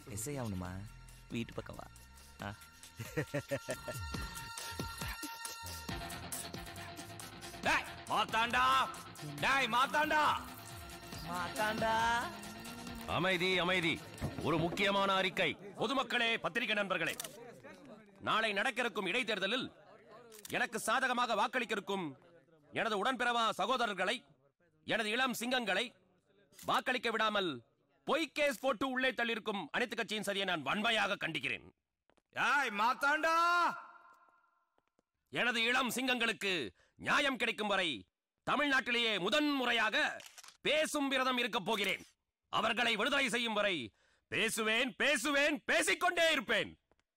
SI ஆகணுமா வீட்டு பக்கம் வா ஆ டேய் மாத்தாண்டா டேய் மாத்தாண்டா மாத்தாண்டா அமைதி அமைதி ஒரு முக்கியமான அறிக்கை பொதுமக்களே பத்திரிகை நண்பர்களே நாளை நடக்க இருக்கும் இடைத்தேர்தலில் எனக்கு சாதகமாக வாக்களிக்க இருக்கும் எனது உடன்பிறவா சகோதரர்களை எனது இளம் சிங்கங்களை வாக்களிக்க விடாமல் பொய் கேஸ் போட்டு உள்ளே தள்ளியிருக்கும் அனைத்து கட்சியின் சதியை நான் வன்மையாக கண்டிக்கிறேன் ஏய் மாத்தாண்டா எனது இளம் சிங்கங்களுக்கு நியாயம் கிடைக்கும் வரை தமிழ்நாட்டிலேயே முதன் முறையாக பேசும் விரதம் இருக்கப் போகிறேன் அவர்களை விடுதலை செய்யும் வரை பேசுவேன் பேசுவேன் பேசிக்கொண்டே இருப்பேன்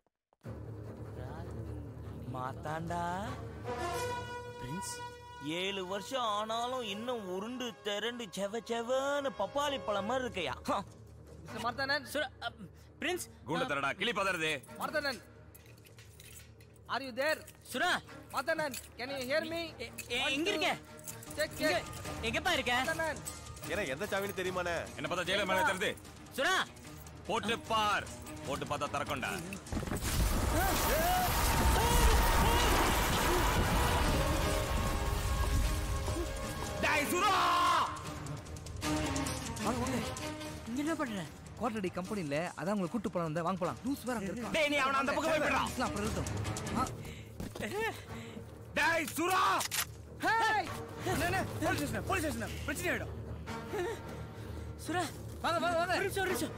மாத்தாண்டா பிரின்ஸ் ஏழு வருஷம் ஆனாலும் இன்னும் உருண்டு திரண்டு செவ செவன்னு பப்பாளி பழம் மாதிரி இருக்கையா மிஸ்டர் மார்த்தானன் சுரா பிரின்ஸ் கூண்ட தரடா கிளி பதறது மார்த்தானன் ஆர் யூ தேர் சுரா மார்த்தானன் கேன் யூ ஹியர் மீ எ- எ- எங்க இருக்க செக் எங்க செக் எங்கப்பா இருக்க மார்த்தானன் ஏன்னா எந்த சாவின்னு தெரியுமாண்ணே என்ன பார்த்தா ஜெயில மேல தருது சுரா போட்டு பார் போட்டு பார்த்தா திறக்கொண்டா டேய் சுரா இங்க என்ன பண்ற குவார்டர் கம்பெனில அதான் உங்களை கூட்டு போலாம் வந்தேன் வாங்க போலாம் லூஸ் வேற அங்க இருக்கான் டேய் நீ அவன அந்த பக்கம் போய் விடுறா இல்ல, அப்புறம் இருக்கட்டும் ஆ, டேய் Sura hey police station police station பிரச்சனை ஆயிடும் சுரா வாங்க வாங்க வாங்க ஒரு நிமிஷம் ஒரு நிமிஷம்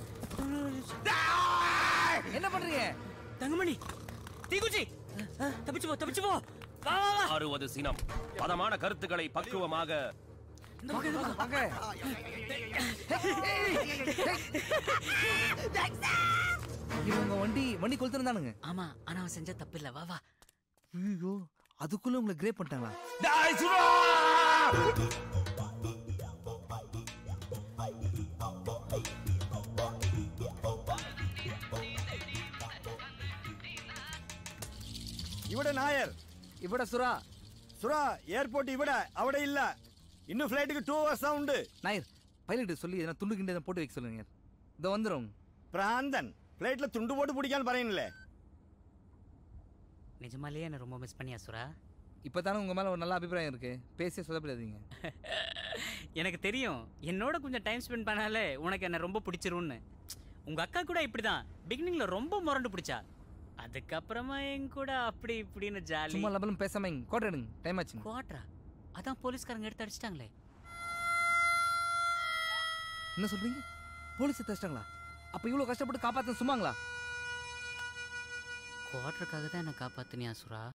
என்ன பண்றீங்க தங்கமணி தீக்குச்சி தப்பிச்சு போ தப்பிச்சு போ வா வா வா அறுவது சினம் பதமான கருத்துக்களை பக்குவமாக இந்த பக்கம், இந்த பக்கம், வாங்க இவங்க வண்டி வண்டி கொளுத்துறானுங்க ஆமா ஆனா அவன் செஞ்ச தப்பு இல்ல வா வா ஐயோ அதுக்குள்ள உங்களை கிரேப் பண்ணிட்டாங்களா டேய் சுரா ഇവിടെ നായർ ഇവിടെ സുറ സുറ എയർപോർട്ട് ഇവിടെ അവിടെ ഇല്ല ഇന്ന് ഫ്ലൈറ്റ് ടു ഹവേഴ്സ് ഉണ്ട് நாயர் பைலட் சொல்லி எதனா துண்டு கிண்டு எதனா போட்டு வைக்க சொல்லுங்க இதோ வந்துரும் പ്രാന്തൻ ഫ്ലൈറ്റിൽ തുണ്ടു പോട്ട് പിടിക്കാൻ പറയുന്നില്ലേ நிஜமாலேயே என்ன ரொம்ப மிஸ் பண்ணியா சுரா இப்பதானே உங்க மேல ஒரு நல்ல அபிப்பிராயம் இருக்கு பேசியே சொல்லப்படாதீங்க எனக்கு தெரியும் என்னோட கொஞ்சம் டைம் ஸ்பெண்ட் பண்ணாலே உனக்கு என்ன ரொம்ப பிடிச்சிரும்னு உங்க அக்கா கூட இப்படிதான் பிகினிங்ல ரொம்ப முரண்டு பிடிச்சா அதுக்கப்புறமா என் கூட அப்படி இப்படின்னு ஜாலி சும்மா லபலும் பேசாம இங்க கோட்டை எடுங்க டைம் ஆச்சுங்க குவாட்ரா அதான் போலீஸ்காரங்க எடுத்து அடிச்சிட்டாங்களே என்ன சொல்றீங்க போலீஸ் தச்சிட்டாங்களா அப்ப இவ்வளவு கஷ்டப்பட்டு காப்பாத்த சும்மாங்களா குவாட்ருக்காக தான் என்ன காப்பாத்தினியா சுரா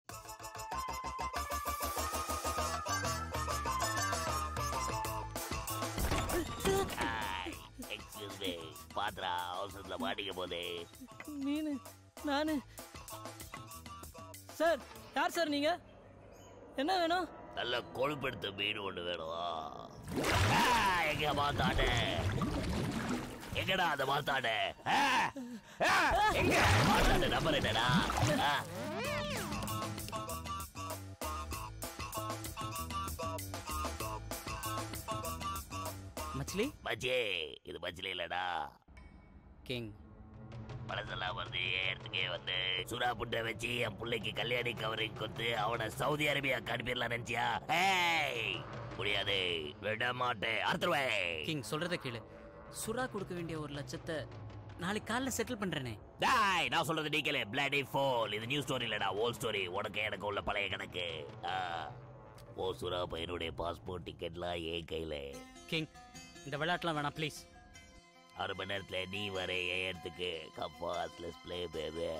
எக்ஸ்கியூஸ் மீ பாத்ரா அவசரத்துல மாட்டிக்க போதே நீனு நானு சார் யார் சார் நீங்க என்ன வேணும் நல்ல கொழுப்பெடுத்த மீன் ஒண்ணு வேணும் ஆ, எங்க மாத்தாட எங்கடா அந்த மாத்தாட ஆ, ஆ, எங்க மாத்தாட நம்பர் என்னடா ஆ, மச்லி மச்சி இது மச்சில இல்லடா கிங் பழசெல்லாம் வருது ஏறத்துக்கே வந்து சுறா புட்டை வச்சு என் பிள்ளைக்கு கல்யாணி கவரிங் கொடுத்து அவனை சவுதி அரேபியாக்கு அனுப்பிடலாம் நினைச்சியா ஏய் முடியாது விட மாட்டேன் அறுத்துருவேன் கிங் சொல்றத கேளு சுறா கொடுக்க வேண்டிய ஒரு லட்சத்தை நாளைக்கு காலைல செட்டில் பண்றேனே டாய் நான் சொல்றது நீ கேளு பிளாடி ஃபோல் இது நியூ ஸ்டோரி இல்லடா ஓல்ட் ஸ்டோரி உனக்கு எனக்கு உள்ள பழைய கணக்கு ஆ. ஓ சுறா பையனுடைய பாஸ்போர்ட் டிக்கெட்லாம் என் கையில கிங் இந்த விளையாட்டுலாம் வேணாம் ப்ளீஸ் அரை மணி நேரத்துல நீ வர என் இடத்துக்கு கப்பாஸ் லெஸ் ப்ளே பேபே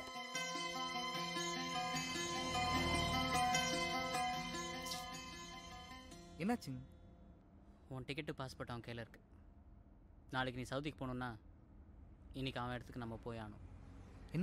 என்னாச்சுங்க உன் டிக்கெட்டு பாஸ்போர்ட் அவன் கையில் இருக்கு நாளைக்கு நீ சவுதிக்கு போகணுன்னா இன்னைக்கு அவன் இடத்துக்கு நம்ம போய் ஆகணும் என்ன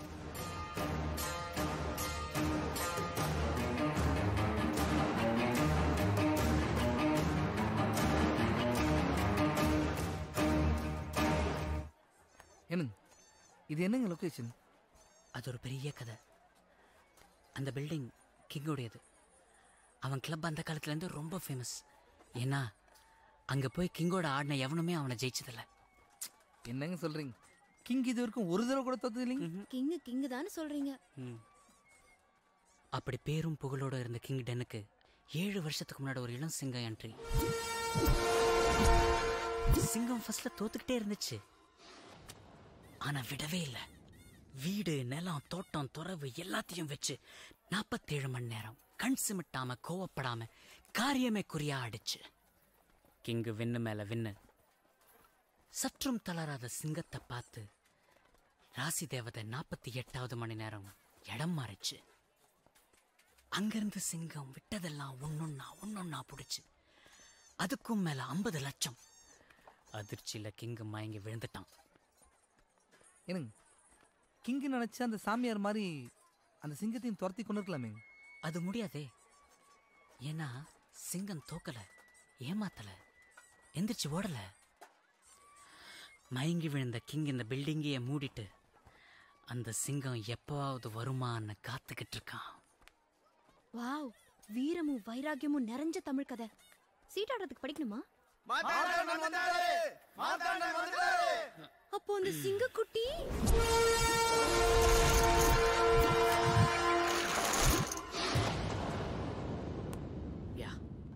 என்னங்க இது என்னங்க லொகேஷன் அது ஒரு பெரிய கதை அந்த பில்டிங் கிங்கோடையது அவன் கிளப் அந்த காலத்துலேருந்து ரொம்ப ஃபேமஸ் ஏன்னா அங்கே போய் கிங்கோட ஆடின எவனுமே அவனை ஜெயிச்சதில்ல என்னங்க சொல்றீங்க கிங் இது வரைக்கும் ஒரு தடவை கூட தோத்தது இல்லைங்க கிங்கு கிங்கு தானே சொல்றீங்க ம். அப்படி பேரும் புகழோட இருந்த கிங் டென்னுக்கு ஏழு வருஷத்துக்கு முன்னாடி ஒரு இளம் சிங்கம் என்ட்ரி சிங்கம் ஃபர்ஸ்ட்ல தோத்துக்கிட்டே இருந்துச்சு ஆனா விடவே இல்லை வீடு நிலம் தோட்டம் துறவு எல்லாத்தையும் வச்சு நாற்பத்தேழு மணி நேரம் கண் சிமிட்டாம கோவப்படாம காரியமே குறியா அடிச்சு கிங்கு விண்ணு மேல விண்ணு சற்றும் தளராத சிங்கத்தை பார்த்து ராசி தேவதை நாற்பத்தி எட்டாவது மணி நேரம் இடம் மாறிச்சு அங்கிருந்து சிங்கம் விட்டதெல்லாம் ஒன்னொன்னா ஒன்னொன்னா புடிச்சு அதுக்கும் மேல ஐம்பது லட்சம் அதிர்ச்சியில கிங்கு மயங்கி விழுந்துட்டான் என்னங்க கிங் நினைச்சு அந்த சாமியார் மாதிரி அந்த சிங்கத்தையும் துரத்தி கொண்டு இருக்கலாமே அது முடியாதே ஏன்னா சிங்கம் தோக்கல ஏமாத்தல எந்திரிச்சு ஓடல மயங்கி விழுந்த கிங் இந்த பில்டிங்கையே மூடிட்டு அந்த சிங்கம் எப்பவாவது வருமான்னு காத்துக்கிட்டு இருக்கான் வாவ் வீரமும் வைராக்கியமும் நிறைஞ்ச தமிழ் கதை சீட்டாடுறதுக்கு படிக்கணுமா அப்போ அந்த சிங்கக்குட்டி யா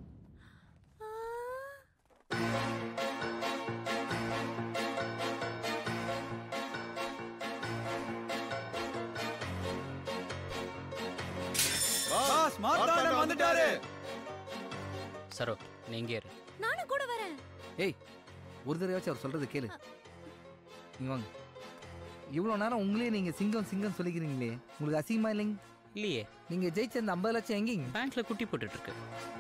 பாஸ் மார்த்தாண்டன் வந்துட்டாரு சரோ நீங்க இரு நானும் கூட வரேன் ஏய் ஒரு தடவையாச்சும் அவர் சொல்றது கேளு நீங்க வாங்க இவ்வளோ நேரம் உங்களே நீங்க சிங்கம் சிங்கம் சொல்லிக்கிறீங்களே உங்களுக்கு அசிங்கமா இல்லைங்க இல்லையே நீங்க ஜெயிச்ச அந்த ஐம்பது லட்சம் எங்கேங்க பேங்க்ல குட்டி போட்டுட்டு இருக்கு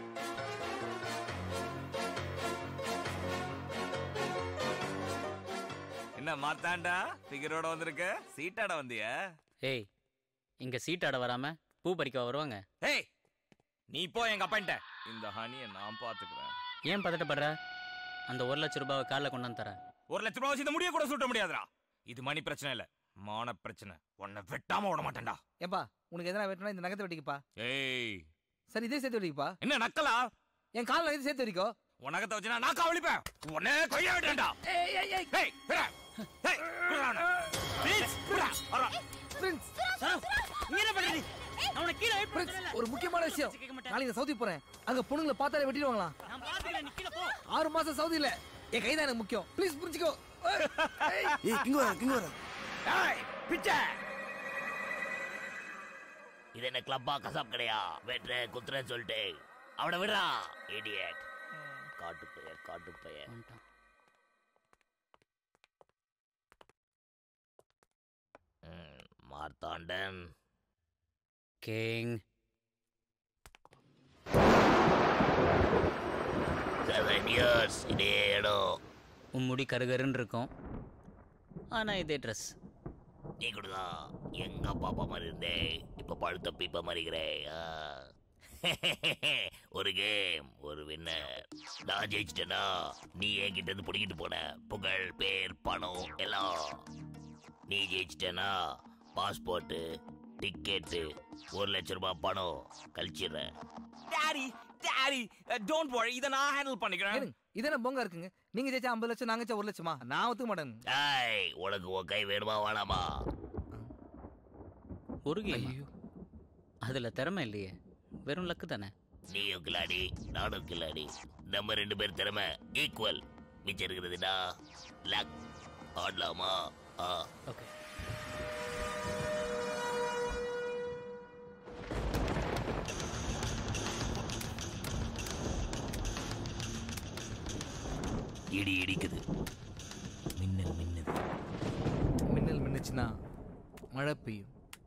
என்ன மாத்தாண்டா ஃபிகரோட வந்திருக்க சீட்டாட வந்திய ஏய் இங்க சீட்டாட வராம பூ பறிக்க வருவாங்க ஏய் நீ போ எங்க அப்பான்ட்ட இந்த ஹனியை நான் பாத்துக்கிறேன் ஏன் பதட்டப்படுற அந்த ஒரு லட்ச ரூபாவை காலில் கொண்டாந்து தரேன் ஒரு லட்ச ரூபாய் வச்சு இந்த முடிய கூட சுட்ட முடியாதுடா இது மணி பிரச்சனை இல்ல மான பிரச்சனை உன்னை வெட்டாம விட மாட்டேன்டா ஏப்பா உனக்கு எதனா வெட்டணும் இந்த நகத்தை வெட்டிக்கப்பா ஏய் சரி இதே சேர்த்து வெட்டிக்கப்பா என்ன நக்கலா என் காலில் இது சேர்த்து வெடிக்கோ உனகத்தை வச்சு நான் நாக்கா ஒழிப்பேன் உடனே கொய்ய விட்டேன்டா ஏய் ஏய் ஏய் ஏய் விடா. ஏய் விடா அவனை. Please, விடா. வரா. பிரின்ஸ் நீ என்ன பண்றீ அவனை கீழே wait பண்ண பிரின்ஸ் சொல்லல. ஒரு முக்கியமான விஷயம் கேட்க மாட்டேன். நாளைக்கு சவுதி போறேன் அங்க பொண்ணுங்களை பார்த்தாலே வெட்டிடுவாங்களாம் நான் பாத்துக்கிறேன் நீ கீழே போ ஆறு மாசம் சவுதியில என் கை தான் எனக்கு முக்கியம் ப்ளீஸ் புரிஞ்சுக்கோ ஏய், ஏய் கிங் வர கிங் வர ஏய் பிச்சை இது என்ன கிளப்பா கசாப் கடையா வெட்டுற குத்துறேன்னு சொல்லிட்டு அவனை விடுறா இடியட் காட்டு பெயர் காட்டு பெயர் வந்துட்டான். மார்த்தாண்டன் கிங் செவன் இயர்ஸ் இதே இடம் உன் முடி கருகருன்னு இருக்கும் ஆனா இதே ட்ரெஸ் நீ கூடதான் எங்க அப்பா அப்பா மாதிரி இருந்தே இப்ப பழுத்த பீப்ப மாதிரிக்கிறே ஒரு கேம் ஒரு வின்னர் நான் ஜெயிச்சிட்டேனா நீ என்கிட்ட இருந்து பிடிக்கிட்டு போன புகழ் பேர் பணம் எல்லாம் நீ ஜெயிச்சிட்டேனா பாஸ்போர்ட்டு டிக்கெட்டு ஒரு லட்ச ரூபாய் பணம் கழிச்சிடுறேன் டாடி டாடி டோன்ட் வரி இதை நான் ஹேண்டில் பண்ணிக்கிறேன் ஏனுங்க இது என்ன போங்க இருக்குங்க நீங்க ஜெயிச்சா ஐம்பது லட்சம் நாங்க ஜெயிச்சா ஒரு லட்சமா நான் ஒத்துக்க மாட்டேன் டேய் உனக்கு உன் கை வேணுமா வேணாமா ஒரு கேம் ஐயோ அதுல திறமை இல்லையே வெறும் லக்கு தானே நீயும் கிளாடி நானும் கிளாடி நம்ம ரெண்டு பேர் திறமை ஈக்குவல் மிச்சம் இருக்கிறதுடா லக் ஆடலாமா ஆ ஓகே இடி இடிக்குது மின்னல் மின்னுது மின்னல் மின்னுச்சுன்னா மழை பெய்யும்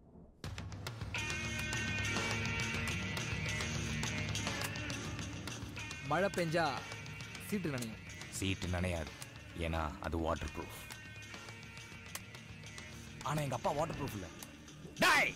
மழை பெஞ்சா சீட்டு நனையும் சீட்டு நனையாது ஏன்னா அது வாட்டர் ப்ரூஃப் ஆனா எங்க அப்பா வாட்டர் ப்ரூஃப் இல்ல டேய்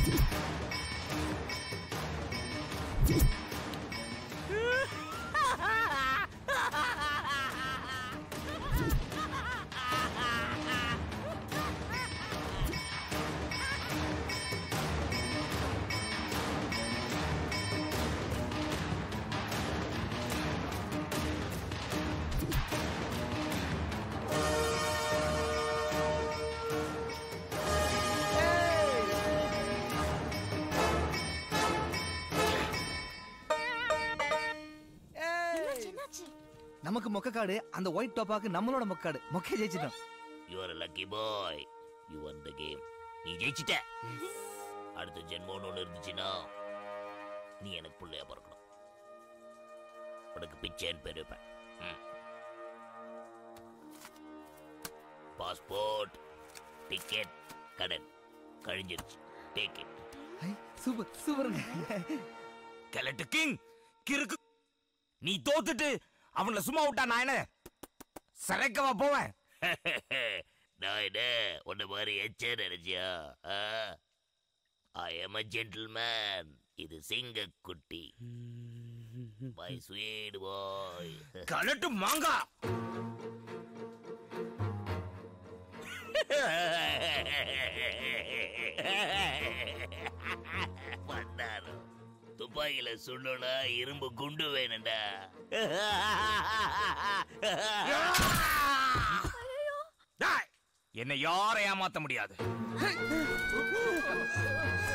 என்னாச்சு என்னாச்சு நமக்கு மொக்கக்காடு அந்த ஒயிட் டோப்பாக்கு நம்மளோட மொக்காடு மொக்கை ஜெயிச்சிட்டோம் you are lucky boy you won the game நீ ஜெயிச்சிட்ட அடுத்த ஜென்மம்னு ஒன்று இருந்துச்சுன்னா நீ எனக்கு பிள்ளையா பிறக்கணும் உனக்கு பிச்சைன்னு பேர் வைப்பேன் பாஸ்போர்ட் டிக்கெட் கடன் கழிஞ்சிருச்சு டேக் இட் சூப்பர் சூப்பருங்க கிழட்டு கிங் கிறுக்கு நீ தோத்துட்டு அவங்கள சும்மா விட்டா நான் என்ன சரைக்கவா போவேன் நான் என்ன உன்ன மாதிரி எச்ச நினைச்சியா ஐ எம் அ ஜென்டில்மேன் இது சிங்க குட்டி மை ஸ்வீட் பாய் கலட்டு மாங்கா பண்ணாரம் துப்பாக்கியில சுடணும்னா இரும்பு குண்டு வேணும்டா டேய், என்னை யாரை ஏமாத்த முடியாது